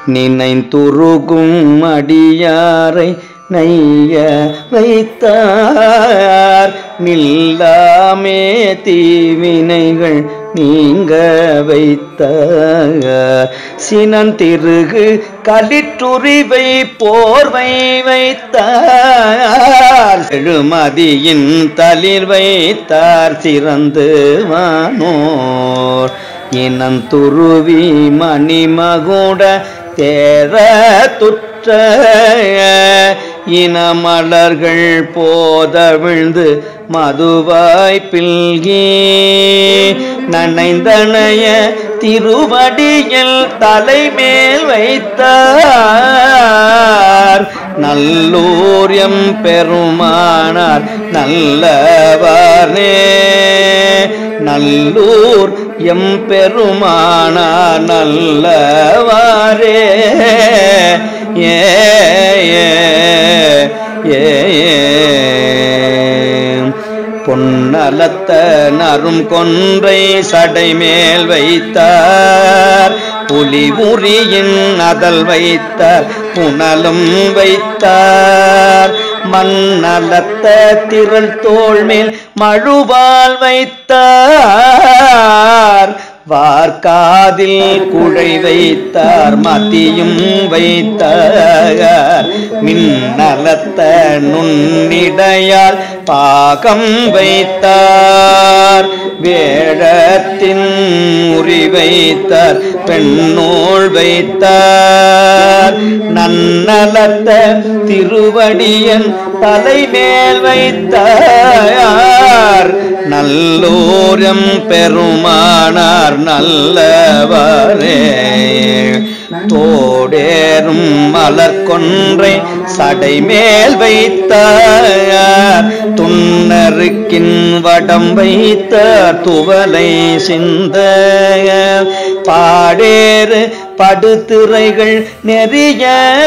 நினைந்துருகும் அடியாரை நைய வைத்தார் நில்லாமே தீவினைகள் நீங்க வைத்தார் சினந்திருகு கலிற்றுரிவை போர்வை வைத்தார் செழுமதியின் தளிர் வைத்தார் சிறந்து வானோர் இனந்துருவி மணிமகுட தேர துற்ற இனமலர்கள் போதவிழ்ந்து மதுவாய் பில்கி நனைந்தனைய திருவடியில் தலைமேல் வைத்தார் நல்லூர் எம் பெருமானார் நல்லவாரே நல்லூர் எம் பெருமானார் நல்லவாரே ஏ ஏ ஏ பொன்னலத்த நரும் கொன்றை சடை மேல் வைத்தார் புலி உரியின் அதல் வைத்தார் புனலும் வைத்தார் மண்ணலத்த திரள் தோள் மேல் மழுவால் வைத்தார் வார்காதில் குழை வைத்தார் மத்தியும் வைத்தார் மின்னலத்த நுண்ணிடையால் பாகம் வைத்தார் வேடத்தின் உரி வைத்தார் பெண்ணோள் வைத்தார் நன்னலத்த திருவடியன் தலைமேல் வைத்தார் நல்லோரம் பெருமானார் நல்லவரே தோடேறும் மலர் கொன்றை சடை மேல் வைத்தார் துன்னருக்கின் வடம் வைத்த துவலை சிந்த பாடேறு படுத்திரைகள் நெறிய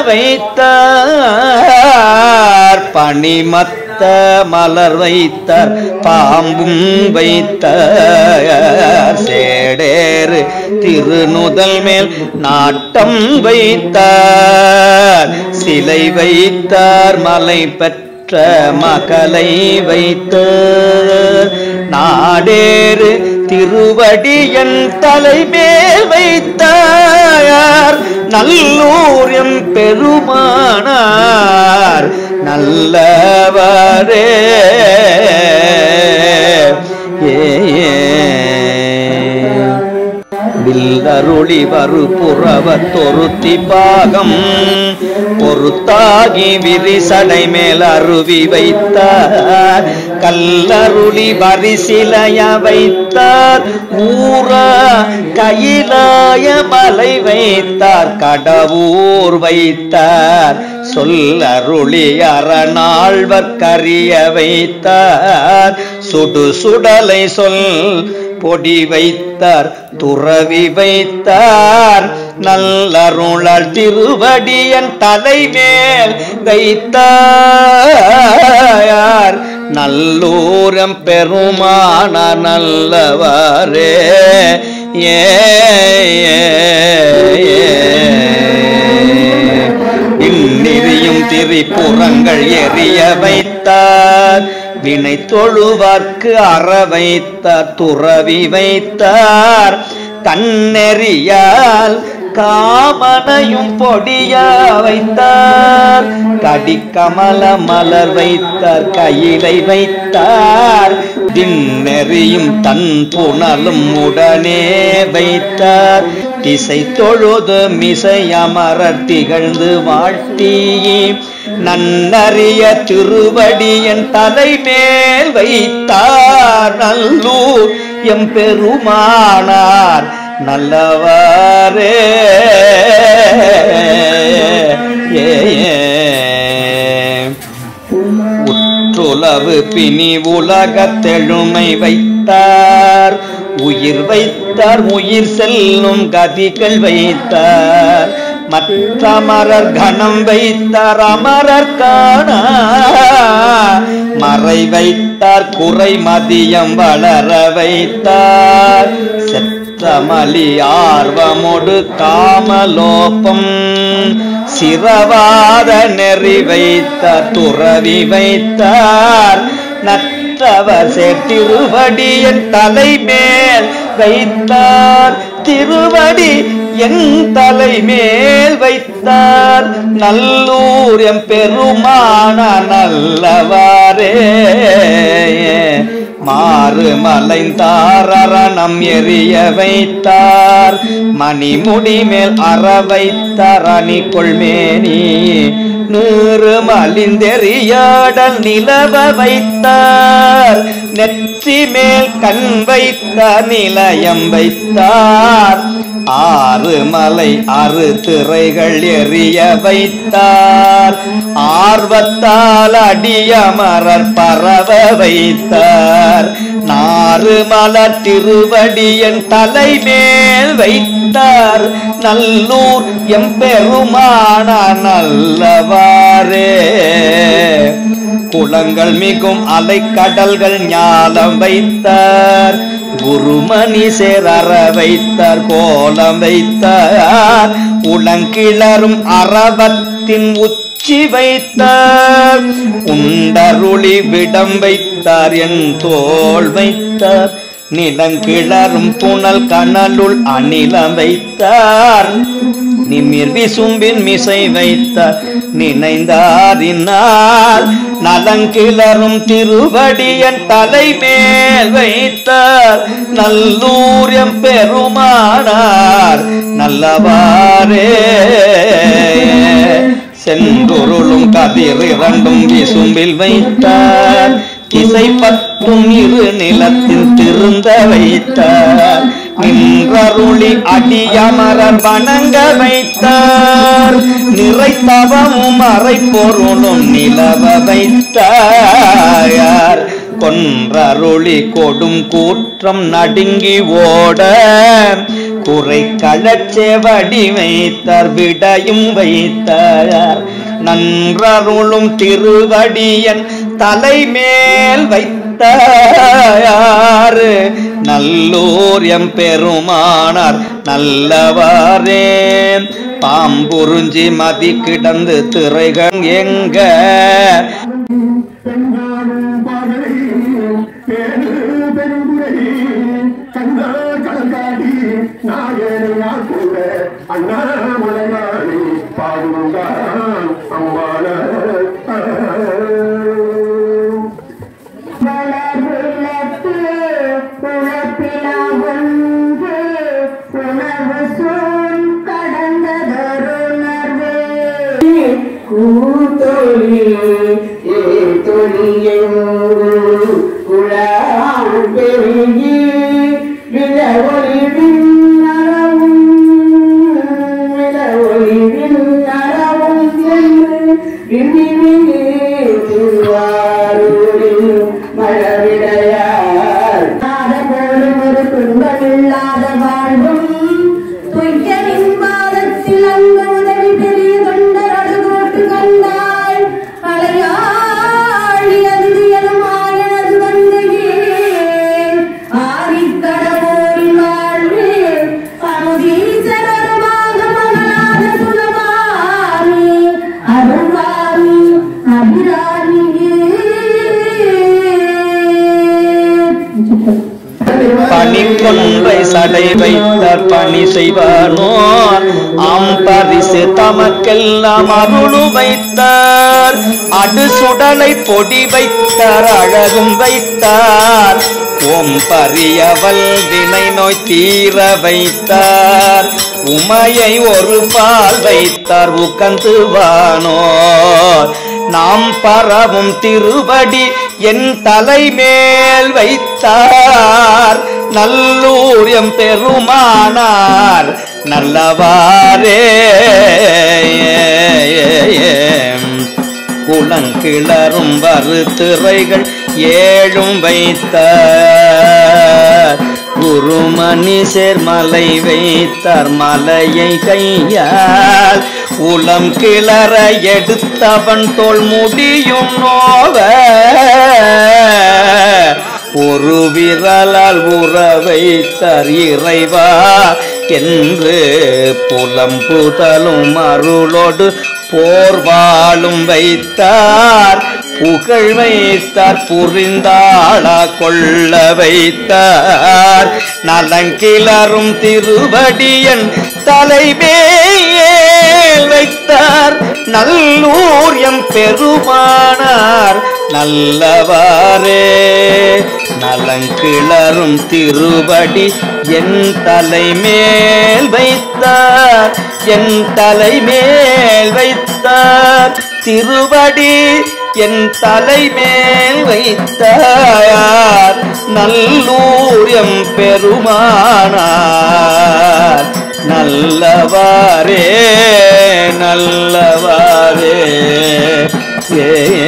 வைத்தார் பனிமத்த மலர் வைத்தார் பாம்பும் வைத்தார் சேடேறு திருநுதல் மேல் நாட்டம் வைத்தார் சிலை வைத்தார் மலை பெற்ற மகளை வைத்தார் நாடேறு திருவடியன் தலைமேல் வைத்தார் நல்லூர் எம் பெருமானார் நல்லவரே ஏ வில்லருளி வரு புறவ தொருத்தி பாகம் பொறுத்தாகி விரிசடை மேல் அருவி வைத்தார் கல்லருளி வரிசிலைய வைத்தார் ஊரா கையிலாய மலை வைத்தார் கடவுர் வைத்தார் சொல்லருளி அரணாழ்வர் கரிய வைத்தார் சுடு சுடலை சொல் பொடி வைத்தார் துறவி வைத்தார் நல்லருளால் திருவடியன் தலைமேல் வைத்தார் நல்லூரம் பெருமான நல்லவாரே ஏ இந்நிறியும் திரிபுறங்கள் எரிய வைத்தார் வினை தொழுவார்க்கு அற வைத்தார் துறவி வைத்தார் கண்ணெறியால் காமனையும் பொடியா வைத்தார் கடிக்கமல மலர் வைத்தார் கையிலை வைத்தார் திண்ணெறியும் தன் புனலும் உடனே வைத்தார் திசை தொழுது மிசை அமரர் திகழ்ந்து வாழ்த்தி நன்னறிய திருவடியன் தலைமேல் வைத்தார் நல்லூர் எம் பெருமானார் நல்லவாரே ஏ ஏ. உற்றுளவு பிணி உலகத்தெழுமை வைத்தார் உயிர் வைத்தார் உயிர் செல்லும் கதிகள் வைத்தார் மற்ற அமரர் கணம் வைத்தார் அமரர் காண மறை வைத்தார் குறை மதியம் வளர வைத்தார் செத்த சிற்றமலி ஆர்வமொடு காமலோபம் சிரவாத நெறி வைத்தார் துறவி வைத்தார் நற்றவர் திருவடியின் தலைமேல் வைத்தார் திருவடி என் தலைமேல் வைத்தார் நல்லூர் எம் பெருமான நல்லவாரே மாறு மலைந்தாரணம் எரிய வைத்தார் மணிமுடி மேல் அற வைத்தார் அணி கொள்மேனி நீறு மலிந்தெறியாடல் நிலவ வைத்தார் நெற்றி மேல் கண் வைத்தார் நிலையம் வைத்தார் ஆறு மலை அறு திரைகள் எரிய வைத்தார் ஆர்வத்தால் அடியமரர் பரவ வைத்தார் நாறு மலர் திருவடியன் தலைமேல் வைத்தார் நல்லூர் எம்பெருமான நல்லவாரே குளங்கள் மிகும் அலைக்கடல்கள் ஞாலம் வைத்தார் குருமணி சேரற வைத்தார் கோலம் வைத்தார் உளங்கிளரும் அரவத்தின் உச்சி வைத்தார் உண்டருளி விடம் வைத்தார் என் தோல் வைத்தார் நிலங்கிளரும் புனல் கனலுள் அணிலம் வைத்தார் நிமிர் விசும்பின் மிசை வைத்தார் நினைந்தாரினால் நலங்கிளரும் திருவடியன் தலைமேல் வைத்தார் நல்லூரியம் பெருமானார் நல்லவாரே சென்றுருளும் கதிர் இரண்டும் விசும்பில் வைத்தார் திசை பத்தும் இரு நிலத்தில் திருந்த வைத்தார் நின்றருளி அடியமரர் வணங்க வைத்தார் நிறைத்தவமும் அறை பொருளும் நிலவ வைத்தார் கொன்றருளி கொடும் கூற்றம் நடுங்கி ஓட குறை கழச்செவடி வைத்தார் விடையும் வைத்தார் நன்றருளும் திருவடியன் தலைமேல் வைத்தார் நல்லூர் எம் பெருமானார் நல்லவாரே பாம்புறிஞ்சி மதி கிடந்து திரைகள் எங்க செங்காடும் பகலை பேரு பெருங்குறை கண்ணா கலங்காடி நாயனார் கூட அண்ணா மலையாளி பாடுங்கான் அம்பான வளர்விளக்கு உழப்பிலா ஒன்று உணர்வு சூழ் கடந்ததொருணர்வே கூத்தொழி ஏ தொழியெங்கும் குழாம் பெருகி விழவொளி விண்ணரவும் விழவொளி விண்ணரவும் சென்று விண்ணி விண்ணி திருவாரூரில் மழவிடையார் நாத போலும் ஒரு துன்பமில்லாத வாழ்வும் துய்யனின் பாதத்தில் அங்கு உதவி பெரிய தொண்டர் அடுகோட்டு கண்டாய் அலையாழி அதிதியலும் ஆயனது வந்தையே ஆதிக்கடவோரின் வாழ்வே அமுதீசரமாக மகளாத சுலபாமி அருள்வாமி அபிராமியே பனி கொன்றை சடை வைத்தார் பணி செய்வானோர் ஆம் பரிசு தமக்கெல்லாம் அருளு வைத்தார் அடு சுடலை பொடி வைத்தார் அழகும் வைத்தார் ஓம் பரியவல் வினை நோய் தீர வைத்தார் உமையை ஒரு பால் வைத்தார் உகந்து வானோர் நாம் பரவும் திருவடி என் தலைமேல் வைத்தார் நல்லூர் எம் பெருமானார் நல்லவாரே குளங்கிளரும் வரு திரைகள் ஏழும் வைத்தார் குருமணி சேர்மலை வைத்தார் மலையை கையால் உளம் கிளற எடுத்தவன் தோல் முடியும் நோவ ஒரு விரலால் உறவை தர் இறைவா என்று புலம்புதலும் அருளோடு போர்வாளும் வைத்தார் புகழ் வைத்தார் புரிந்தாளா கொள்ள வைத்தார் நலங்கிளரும் திருவடியன் தலைமேல் வைத்தார் நல்லூர் எம் பெருமானார் நல்லவாரே நலங்கிளரும் திருவடி என் தலைமேல் வைத்தார் என் தலைமேல் வைத்தார் திருவடி என் தலைமேல் வைத்தார் நல்லூர் எம் பெருமானார் நல்லவாரே நல்லவாரே ஏ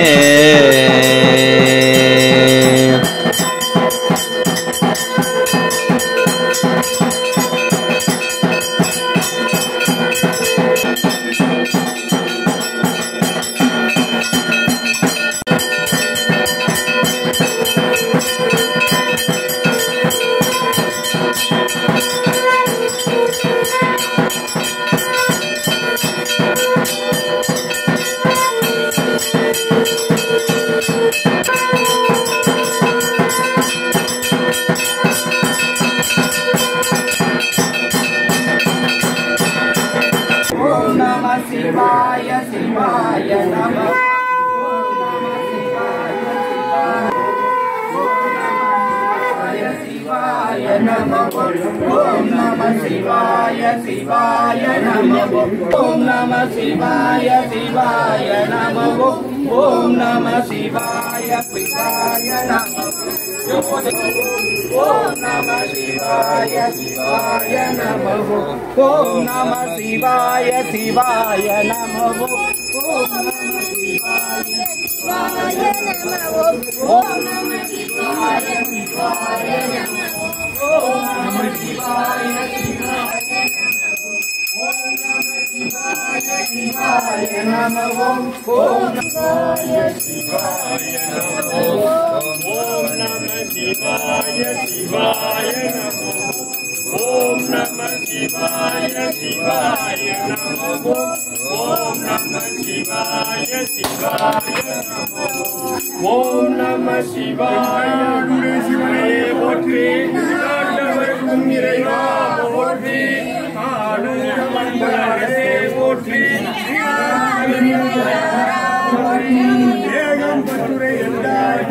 ஓம் நம சிவாய சிவாய நம சிவாய நம ஓம் நம சிவாய சிவாய நம ஓம் நம சிவாய சிவாய நம ஓம் நம சிவாய சிவாய நம ஓம் நம சிவாய சிவாய நம ஓம் நம சிவாய சிவாய நம ஓம் நம சிவாய சிவாய நம ஓம் நம சிவாய சிவாய நம ஓம் நம சிவாய சிவாய ஓம் நம சிவாய சிவாய நம ஓம் ஓம் சிவாய சிவாய நம ஓம் நம சிவாய சிவாய நம ஓம் நம சிவாய சிவாய நம ஓம் நம சிவாய சிவாய நம ஓம் நம சிவாய சிவனே போற்றி ஆண்டவருக்கும் இறைவா போற்றி ஆளுநரே போற்றி ஏகம் பற்றுரை என்றாய்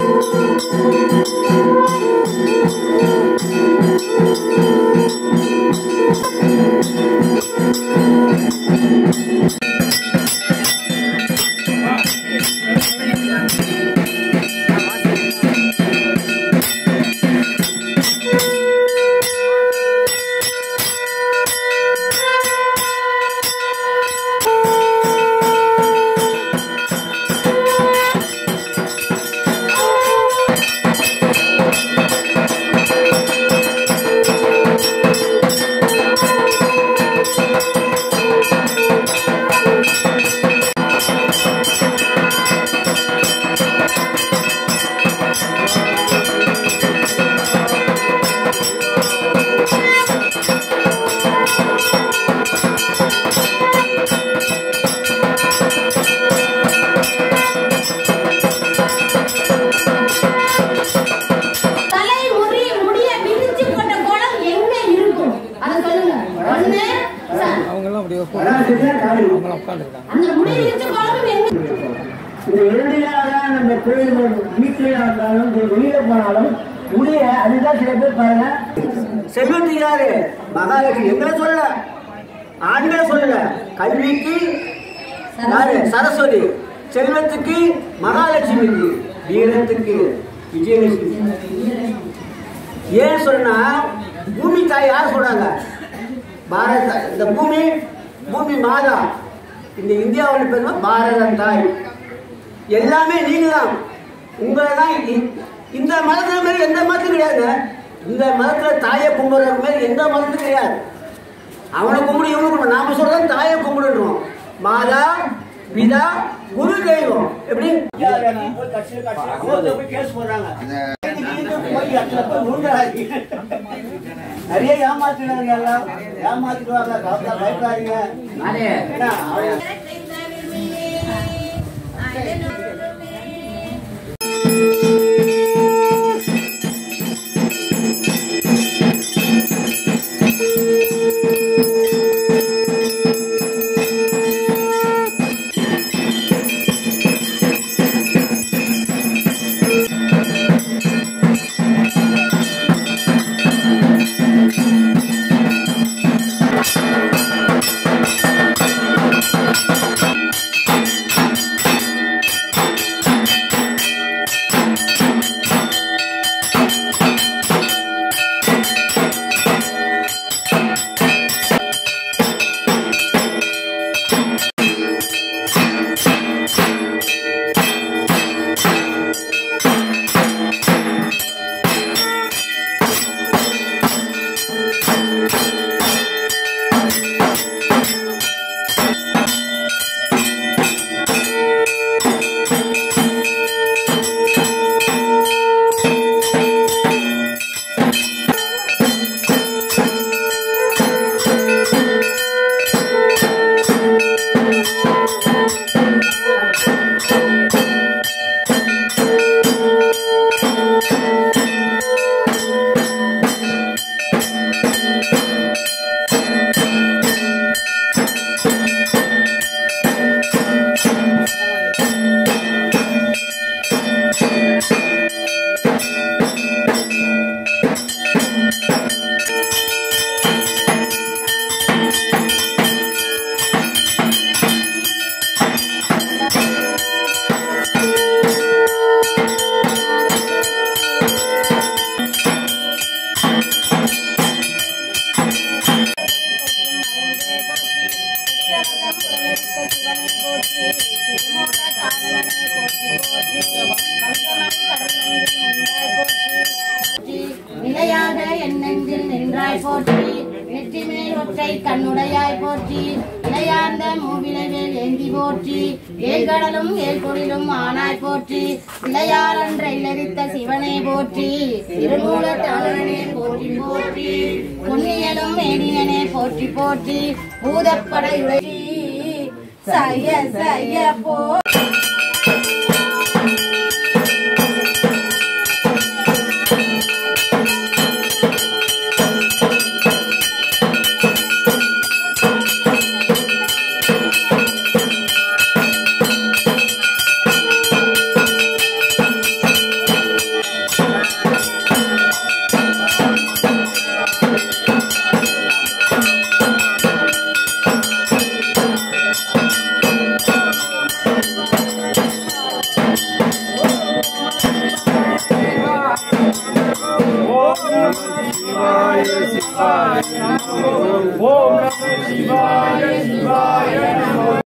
தலை முறி முடிய விரிச்சு போட்ட குளம் எங்க இருக்கும் அத சொல்லுங்க ஒண்ணு ச- அந்த முடி விரிச்ச குளம் எங்க இந்த இறுதியாக நம்ம கோயில் வீட்டிலே இருந்தாலும் சரி, வெளியில போனாலும் முடிய அதுதான் சில பேர் பாருங்க செல்வத்து யாரு மகாலட்சுமி எங்களை சொல்லல ஆண்களை சொல்லல கல்விக்கு யாரு சரஸ்வதி செல்வத்துக்கு மகாலட்சுமிக்கு வீரத்துக்கு விஜயலட்சுமி ஏன் சொன்னா பூமி தாய் யார் சொல்றாங்க பாரத இந்த பூமி பூமி மாதா இந்த இந்தியாவில் பேர் பாரத தாய் எல்லாமே நீங்க தான் உங்களை தான் இ- இந்த மதத்துல மாதிரி எந்த மதத்தும் கிடையாது இந்த மதத்துல தாயை கும்பிடுற மாதிரி எந்த மதத்தும் கிடையாது அவனை கும்பிடு இவனை கும்பிடு நாம சொல்றது தாயை கும்பிடுறோம் மாதா பிதா குரு தெய்வம் எப்படி போய் கட்சியில கட்சியில கோர்ட்ல போய் கேஸ் போடுறாங்க திடீர்னு போய் இடத்துல போய் விழுந்துடாதீங்க. நிறைய ஏமாத்தினாங்க எல்லாம் ஏமாத்திடுவாங்க கவலை பயப்படாதீங்க ஏன்னா, அவன் நிலையாக என் நெஞ்சில் நின்றாய் போற்றி நெற்றி மேல் ஒற்றை கண்ணுடையாய் போற்றி நிலையார்ந்த மூவிலைவேல் ஏந்தி போற்றி ஏழ்கடலும் ஏழ்கொடிலும் ஆனாய் போற்றி இளையாரன்ற இல்லறித்த சிவனே போற்றி திருமூல தாளனே போற்றி போற்றி புண்ணியலும் மேடினனே போற்றி போற்றி பூதப்படையுடைய சய சய போ ஓம் நம சிவாய சிவாய நம